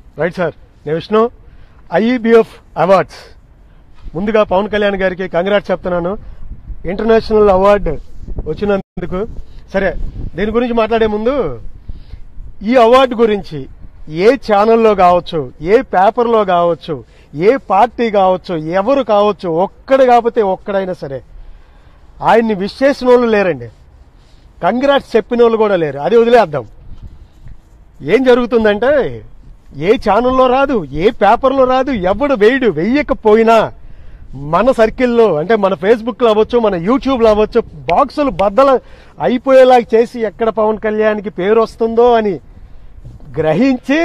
right sir నేను Vishnu ఐఈబిఎఫ్ awards ముందుగా పవన్ కళ్యాణ్ గారికి కంగ్రాట్స్ చెప్తున్నాను ఇంటర్నేషనల్ అవార్డు వచ్చినందుకు సరే దీని గురించి మాట్లాడే ముందు ఈ అవార్డు గురించి ఏ ఛానల్లో కావచ్చు ఏ పేపర్లో కావచ్చు ఏ పార్టీ కావచ్చు ఎవరు కావచ్చు ఒక్కడు కాకపోతే ఒక్కడైనా సరే ఆయన్ని విష్ చేసిన వాళ్ళు లేరండి కంగ్రాట్స్ చెప్పిన వాళ్ళు కూడా లేరు అది వదిలేద్దాం ఏం జరుగుతుందంటే ఏ ఛానల్లో రాదు ఏ పేపర్లో రాదు ఎవడు వేయడు వెయ్యకపోయినా మన సర్కిల్లో అంటే మన ఫేస్బుక్లో అవ్వచ్చు మన యూట్యూబ్లో అవ్వచ్చు బాక్సులు బద్దలు అయిపోయేలా చేసి ఎక్కడ పవన్ కళ్యాణ్కి పేరు వస్తుందో అని గ్రహించి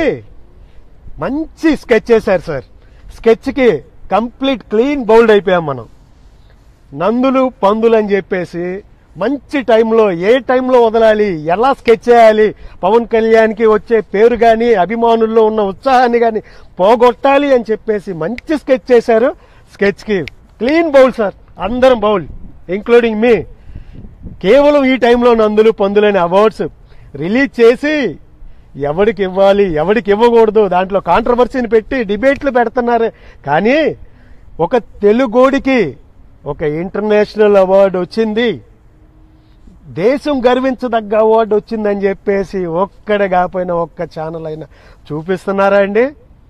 మంచి స్కెచ్ చేశారు సార్ స్కెచ్కి కంప్లీట్ క్లీన్ బౌల్డ్ అయిపోయాం మనం నందులు పందులు అని చెప్పేసి మంచి టైంలో ఏ టైంలో వదలాలి ఎలా స్కెచ్ చేయాలి పవన్ కళ్యాణ్కి వచ్చే పేరు కానీ అభిమానుల్లో ఉన్న ఉత్సాహాన్ని కానీ పోగొట్టాలి అని చెప్పేసి మంచి స్కెచ్ చేశారు స్కెచ్కి క్లీన్ బౌల్ సార్ అందరం బౌల్ ఇంక్లూడింగ్ మీ కేవలం ఈ టైంలో నందులు పందులని అవార్డ్స్ రిలీజ్ చేసి ఎవడికి ఇవ్వాలి ఎవడికి ఇవ్వకూడదు దాంట్లో కాంట్రవర్సీని పెట్టి డిబేట్లు పెడుతున్నారు కానీ ఒక తెలుగోడికి ఒక ఇంటర్నేషనల్ అవార్డు వచ్చింది దేశం గర్వించదగ్గ అవార్డు వచ్చిందని చెప్పేసి ఒక్కడ కాకపోయినా ఒక్క ఛానల్ అయినా చూపిస్తున్నారా అండి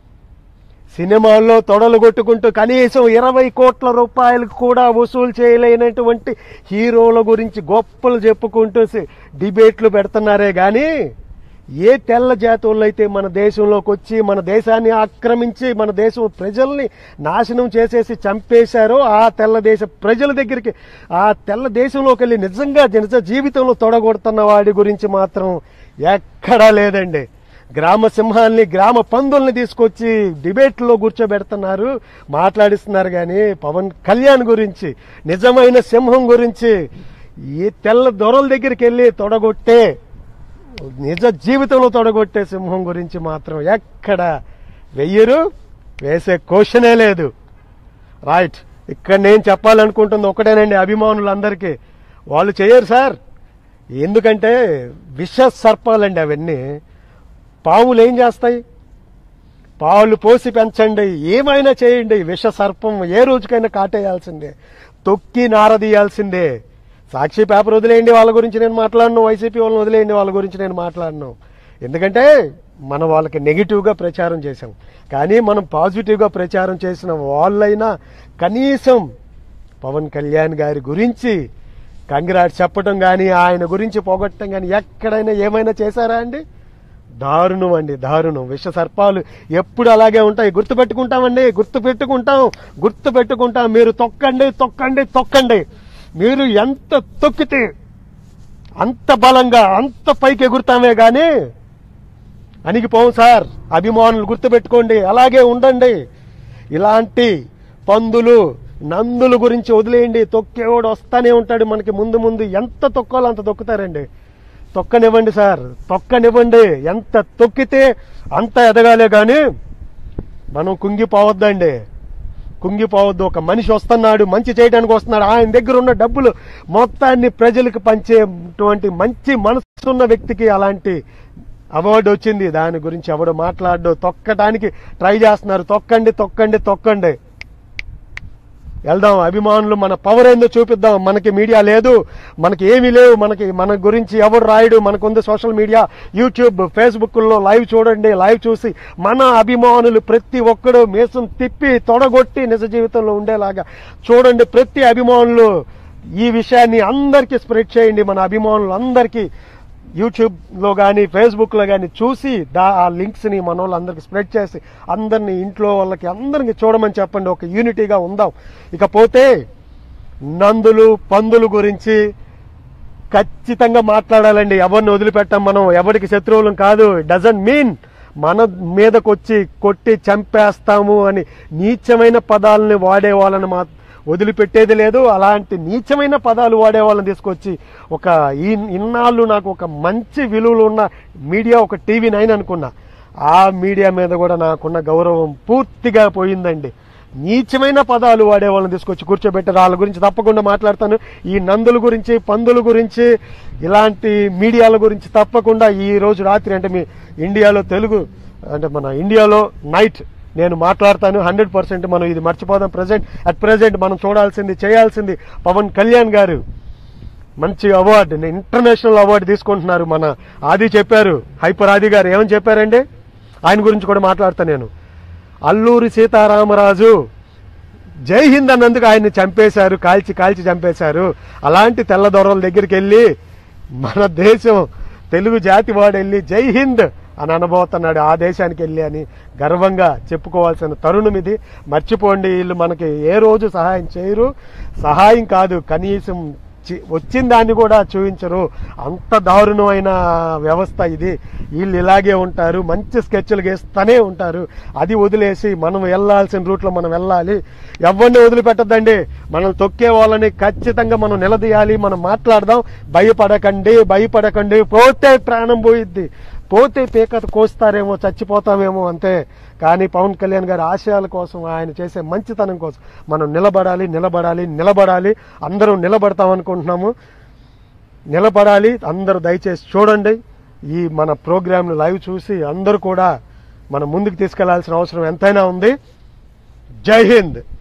సినిమాల్లో తొడలు కొట్టుకుంటూ కనీసం ఇరవై కోట్ల రూపాయలు కూడా వసూలు చేయలేనటువంటి హీరోల గురించి గొప్పలు చెప్పుకుంటూ సి- డిబేట్లు పెడుతున్నారే గాని ఏ తెల్ల జాతుల్లో అయితే మన దేశంలోకి వచ్చి మన దేశాన్ని ఆక్రమించి మన దేశం ప్రజల్ని నాశనం చేసేసి చంపేశారో ఆ తెల్ల దేశ ప్రజల దగ్గరికి ఆ తెల్ల దేశంలోకి వెళ్ళి నిజంగా నిజ జీవితంలో తొడగొడుతున్న వాడి గురించి మాత్రం ఎక్కడా లేదండి గ్రామ సింహాల్ని గ్రామ పందుల్ని తీసుకొచ్చి డిబేట్లో కూర్చోబెడుతున్నారు మాట్లాడిస్తున్నారు కానీ పవన్ కళ్యాణ్ గురించి నిజమైన సింహం గురించి ఈ తెల్ల దొరల దగ్గరికి వెళ్ళి తొడగొట్టే నిజ జీవితంలో తొడగొట్టే సింహం గురించి మాత్రం ఎక్కడ వెయ్యరు వేసే క్వశ్చనే లేదు రైట్ ఇక్కడ నేను చెప్పాలనుకుంటుంది ఒకటేనండి అభిమానులందరికీ వాళ్ళు చేయరు సార్ ఎందుకంటే విష సర్పాలండి అవన్నీ పాములు ఏం చేస్తాయి పాలు పోసి పెంచండి ఏమైనా చేయండి విష సర్పం ఏ రోజుకైనా కాటేయాల్సిందే తొక్కి నారదీయాల్సిందే సాక్షి పేపర్ వదిలేయండి వాళ్ళ గురించి నేను మాట్లాడను వైసీపీ వాళ్ళని వదిలేయండి వాళ్ళ గురించి నేను మాట్లాడను ఎందుకంటే మనం వాళ్ళకి నెగిటివ్గా ప్రచారం చేశాం కానీ మనం పాజిటివ్గా ప్రచారం చేసిన వాళ్ళైనా కనీసం పవన్ కళ్యాణ్ గారి గురించి కంగ్రాట్స్ చెప్పడం కానీ ఆయన గురించి పోగొట్టడం కానీ ఎక్కడైనా ఏమైనా చేశారా అండి దారుణం అండి దారుణం విష సర్పాలు ఎప్పుడు అలాగే ఉంటాయి గుర్తు పెట్టుకుంటామండి గుర్తు పెట్టుకుంటాం గుర్తు పెట్టుకుంటాం మీరు తొక్కండి తొక్కండి తొక్కండి మీరు ఎంత తొక్కితే అంత బలంగా అంత పైకి ఎగురుతామే గాని అణిగిపోం సార్ అభిమానులు గుర్తుపెట్టుకోండి అలాగే ఉండండి ఇలాంటి పందులు నందుల గురించి వదిలేయండి తొక్కేవాడు వస్తానే ఉంటాడు మనకి ముందు ముందు ఎంత తొక్కాలో అంత తొక్కుతారండి తొక్కనివ్వండి సార్ తొక్కనివ్వండి ఎంత తొక్కితే అంత ఎదగాలే గాని మనం కుంగిపోవద్దండి కుంగిపోవద్దు ఒక మనిషి వస్తున్నాడు మంచి చేయడానికి వస్తున్నాడు ఆయన దగ్గర ఉన్న డబ్బులు మొత్తాన్ని ప్రజలకు పంచేటువంటి మంచి మనసున్న వ్యక్తికి అలాంటి అవార్డు వచ్చింది దాని గురించి ఎవడు మాట్లాడు తొక్కడానికి ట్రై చేస్తున్నారు తొక్కండి తొక్కండి తొక్కండి వెళ్దాం అభిమానులు మన పవర్ ఏందో చూపిద్దాం మనకి మీడియా లేదు మనకి ఏమీ లేవు మనకి మన గురించి ఎవరు రాయడు మనకుంది సోషల్ మీడియా యూట్యూబ్ ఫేస్బుక్ లో లైవ్ చూడండి లైవ్ చూసి మన అభిమానులు ప్రతి ఒక్కడు మీసం తిప్పి తొడగొట్టి నిజ జీవితంలో ఉండేలాగా చూడండి ప్రతి అభిమానులు ఈ విషయాన్ని అందరికీ స్ప్రెడ్ చేయండి మన అభిమానులు అందరికీ యూట్యూబ్ లో కానీ ఫేస్బుక్ లో కానీ చూసి దా ఆ లింక్స్ ని మన వాళ్ళందరికీ స్ప్రెడ్ చేసి అందరిని ఇంట్లో వాళ్ళకి అందరికి చూడమని చెప్పండి ఒక యూనిటీగా ఉందాం ఇకపోతే నందులు పందులు గురించి ఖచ్చితంగా మాట్లాడాలండి ఎవరిని వదిలిపెట్టాం మనం ఎవరికి శత్రువులం కాదు డజన్ మీన్ మన మీదకి వచ్చి కొట్టి చంపేస్తాము అని నీచమైన పదాలని వాడే వాళ్ళని మా వదిలిపెట్టేది లేదు అలాంటి నీచమైన పదాలు వాడే వాళ్ళని తీసుకొచ్చి ఒక ఈ ఇన్నాళ్ళు నాకు ఒక మంచి విలువలు ఉన్న మీడియా ఒక టీవీ నైన్ అనుకున్నా ఆ మీడియా మీద కూడా నాకున్న గౌరవం పూర్తిగా పోయిందండి నీచమైన పదాలు వాడే వాళ్ళని తీసుకొచ్చి కూర్చోబెట్టారు వాళ్ళ గురించి తప్పకుండా మాట్లాడతాను ఈ నందుల గురించి పందుల గురించి ఇలాంటి మీడియాల గురించి తప్పకుండా ఈ రోజు రాత్రి అంటే మీ ఇండియాలో తెలుగు అంటే మన ఇండియాలో నైట్ నేను మాట్లాడతాను హండ్రెడ్ పర్సెంట్ మనం ఇది మర్చిపోదాం ప్రజెంట్ అట్ ప్రజెంట్ మనం చూడాల్సింది చేయాల్సింది పవన్ కళ్యాణ్ గారు మంచి అవార్డు ఇంటర్నేషనల్ అవార్డు తీసుకుంటున్నారు మన ఆది చెప్పారు హైపర్ ఆది గారు ఏమని చెప్పారండి ఆయన గురించి కూడా మాట్లాడతాను నేను అల్లూరి సీతారామరాజు జై హింద్ అన్నందుకు ఆయన్ని చంపేశారు కాల్చి కాల్చి చంపేశారు అలాంటి తెల్లదొరల దగ్గరికి వెళ్ళి మన దేశం తెలుగు జాతి వాడు వెళ్ళి జై హింద్ అని అనబోతున్నాడు ఆ దేశానికి వెళ్ళి అని గర్వంగా చెప్పుకోవాల్సిన తరుణం ఇది మర్చిపోండి వీళ్ళు మనకి ఏ రోజు సహాయం చేయరు సహాయం కాదు కనీసం చి- వచ్చిన దాన్ని కూడా చూపించరు అంత దారుణమైన వ్యవస్థ ఇది వీళ్ళు ఇలాగే ఉంటారు మంచి స్కెచ్లు గీస్తూనే ఉంటారు అది వదిలేసి మనం వెళ్ళాల్సిన రూట్లో మనం వెళ్ళాలి ఎవరిని వదిలిపెట్టద్దండి మనం తొక్కే వాళ్ళని ఖచ్చితంగా మనం నిలదీయాలి మనం మాట్లాడదాం భయపడకండి భయపడకండి పోతే ప్రాణం పోయిద్ది పోతే పీకత కోస్తారేమో చచ్చిపోతామేమో అంతే కానీ పవన్ కళ్యాణ్ గారి ఆశయాల కోసం ఆయన చేసే మంచితనం కోసం మనం నిలబడాలి నిలబడాలి నిలబడాలి అందరూ నిలబడతాం అనుకుంటున్నాము నిలబడాలి అందరూ దయచేసి చూడండి ఈ మన ప్రోగ్రామ్ను లైవ్ చూసి అందరూ కూడా మనం ముందుకు తీసుకెళ్లాల్సిన అవసరం ఎంతైనా ఉంది జై హింద్